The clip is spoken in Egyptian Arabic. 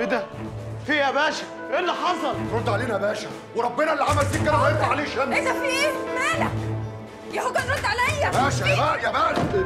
ايه ده؟ في إيه يا باشا؟ ايه اللي حصل؟ رد علينا يا باشا وربنا اللي عمل فيك كده وهيطلع عليه شمس ايه ده في ايه؟ مالك؟ يا هوجن رد عليا باشا يا باشا يا باشا